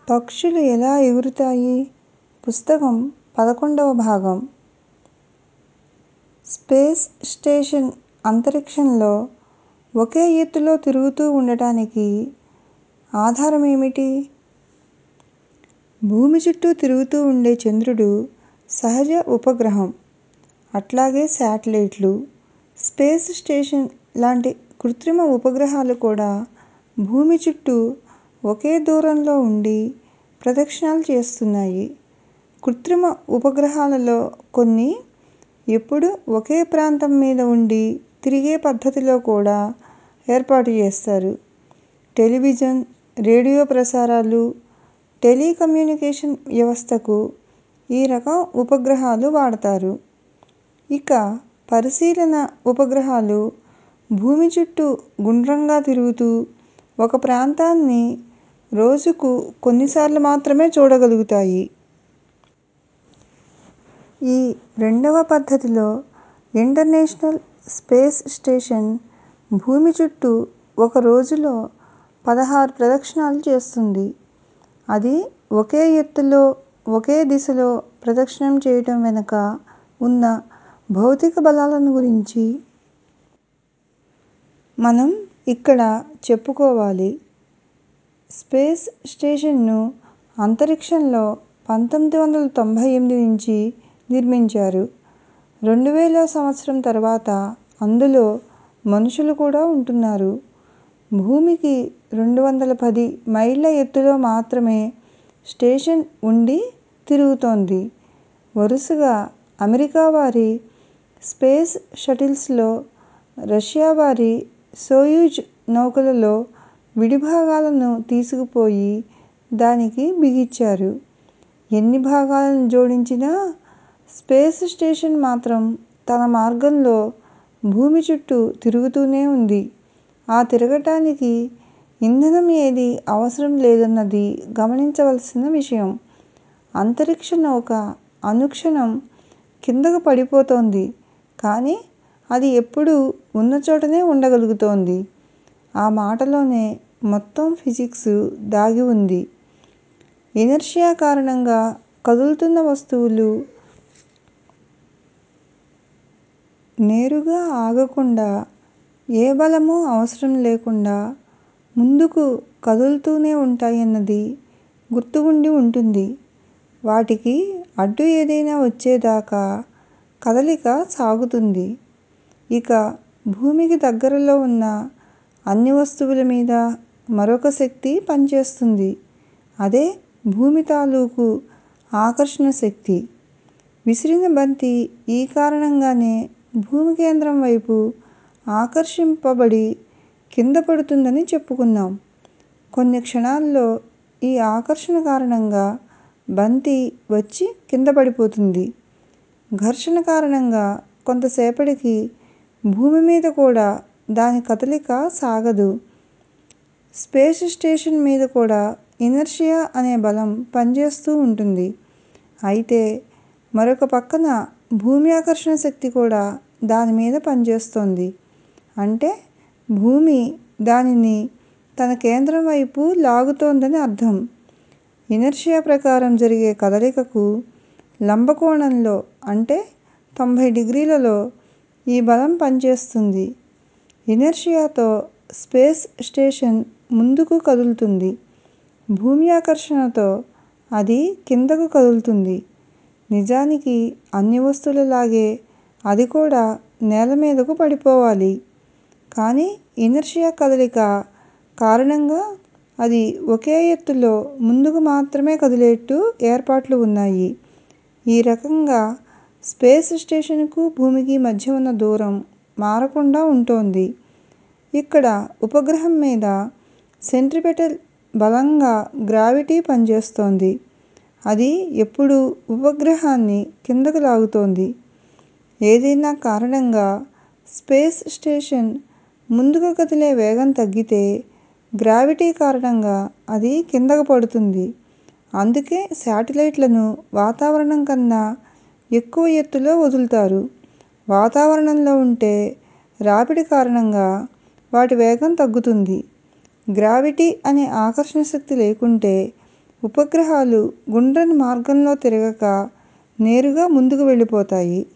పక్షులు ఎలా ఎగురుతాయి పుస్తకం పదకొండవ భాగం స్పేస్ స్టేషన్ అంతరిక్షంలో ఒకే ఎత్తులో తిరుగుతూ ఉండటానికి ఆధారం ఏమిటి? భూమి చుట్టూ తిరుగుతూ ఉండే చంద్రుడు సహజ ఉపగ్రహం. అట్లాగే శాటిలైట్లు, స్పేస్ స్టేషన్ లాంటి కృత్రిమ ఉపగ్రహాలు కూడా భూమి చుట్టూ ఒకే దూరంలో ఉండి ప్రదక్షిణాలు చేస్తున్నాయి. కృత్రిమ ఉపగ్రహాలలో కొన్ని ఎప్పుడూ ఒకే ప్రాంతం మీద ఉండి తిరిగే పద్ధతిలో కూడా ఏర్పాటు చేస్తారు. టెలివిజన్, రేడియో ప్రసారాలు, టెలికమ్యూనికేషన్ వ్యవస్థకు ఈ రకం ఉపగ్రహాలు వాడతారు. ఇక పరిశీలన ఉపగ్రహాలు భూమి చుట్టూ గుండ్రంగా తిరుగుతూ ఒక ప్రాంతాన్ని రోజుకు కొన్నిసార్లు మాత్రమే చూడగలుగుతాయి. ఈ రెండవ పద్ధతిలో ఇంటర్నేషనల్ స్పేస్ స్టేషన్ భూమి చుట్టూ ఒక రోజులో పదహారు ప్రదక్షిణాలు చేస్తుంది. అది ఒకే ఎత్తులో, ఒకే దిశలో ప్రదక్షిణం చేయటం వెనుక ఉన్న భౌతిక బలాలను గురించి మనం ఇక్కడ చెప్పుకోవాలి. స్పేస్ స్టేషన్ను అంతరిక్షంలో పంతొమ్మిది వందల తొంభై ఎనిమిది నుంచి నిర్మించారు. రెండు వేల సంవత్సరం తర్వాత అందులో మనుషులు కూడా ఉంటున్నారు. భూమికి రెండు వందల పది మైళ్ళ ఎత్తులో మాత్రమే స్టేషన్ ఉండి తిరుగుతోంది. వరుసగా అమెరికా వారి స్పేస్ షటిల్స్లో, రష్యా వారి సోయుజ్ నౌకలలో విడిభాగాలను తీసుకుపోయి దానికి బిగించారు. ఎన్ని భాగాలను జోడించినా స్పేస్ స్టేషన్ మాత్రం తన మార్గంలో భూమి చుట్టూ తిరుగుతూనే ఉంది. ఆ తిరగటానికి ఇంధనం ఏదీ అవసరం లేదన్నది గమనించవలసిన విషయం. అంతరిక్ష నౌక అనుక్షణం కిందకు పడిపోతోంది కానీ అది ఎప్పుడూ ఉన్నచోటనే ఉండగలుగుతోంది. ఆ మాటలోనే మొత్తం ఫిజిక్స్ దాగి ఉంది. ఇనర్షియా కారణంగా కదులుతున్న వస్తువులు నేరుగా ఆగకుండా, ఏ బలమూ అవసరం లేకుండా ముందుకు కదులుతూనే ఉంటాయన్నది గుర్తు ఉండి ఉంటుంది. వాటికి అడ్డు ఏదైనా వచ్చేదాకా కదలిక సాగుతుంది. ఇక భూమికి దగ్గరలో ఉన్న అన్ని వస్తువుల మీదా మరొక శక్తి పనిచేస్తుంది. అదే భూమి తాలూకు ఆకర్షణ శక్తి. విసిరిన బంతి ఈ కారణంగానే భూమి కేంద్రం వైపు ఆకర్షింపబడి కింద పడుతుందని చెప్పుకున్నాం. కొన్ని క్షణాల్లో ఈ ఆకర్షణ కారణంగా బంతి వచ్చి కింద పడిపోతుంది. ఘర్షణ కారణంగా కొంతసేపటికి భూమి మీద కూడా దాని కదలిక సాగదు. స్పేస్ స్టేషన్ మీద కూడా ఇనర్షియా అనే బలం పనిచేస్తూ ఉంటుంది. అయితే మరొక పక్కన భూమి ఆకర్షణ శక్తి కూడా దాని మీద పనిచేస్తోంది. అంటే భూమి దానిని తన కేంద్రం వైపు లాగుతోందని అర్థం. ఇనర్షియా ప్రకారం జరిగే కదలికకు లంబకోణంలో అంటే తొంభై డిగ్రీలలో ఈ బలం పనిచేస్తుంది. ఇనర్షియాతో స్పేస్ స్టేషన్ ముందుకు కదులుతుంది. భూమి ఆకర్షణతో అది కిందకు కదులుతుంది. నిజానికి అన్ని వస్తువులలాగే అది కూడా నేల మీదకు పడిపోవాలి. కానీ ఇనర్షియా కదలిక కారణంగా అది ఒకే ఎత్తులో ముందుకు మాత్రమే కదిలేట్టు ఏర్పాట్లు ఉన్నాయి. ఈ రకంగా స్పేస్ స్టేషన్కు భూమికి మధ్య ఉన్న దూరం మారకుండా ఉంటోంది. ఇక్కడ ఉపగ్రహం మీద సెంట్రిపెటల్ బలంగా గ్రావిటీ పనిచేస్తోంది. అది ఎప్పుడూ ఉపగ్రహాన్ని కిందకు లాగుతోంది. ఏదైనా కారణంగా స్పేస్ స్టేషన్ ముందుకు కదిలే వేగం తగ్గితే గ్రావిటీ కారణంగా అది కిందకు పడుతుంది. అందుకే శాటిలైట్లను వాతావరణం కన్నా ఎక్కువ ఎత్తులో వదులుతారు. వాతావరణంలో ఉంటే రాపిడి కారణంగా వాటి వేగం తగ్గుతుంది. గ్రావిటీ అనే ఆకర్షణ శక్తి లేకుంటే ఉపగ్రహాలు గుండ్రని మార్గంలో తిరగక నేరుగా ముందుకు వెళ్ళిపోతాయి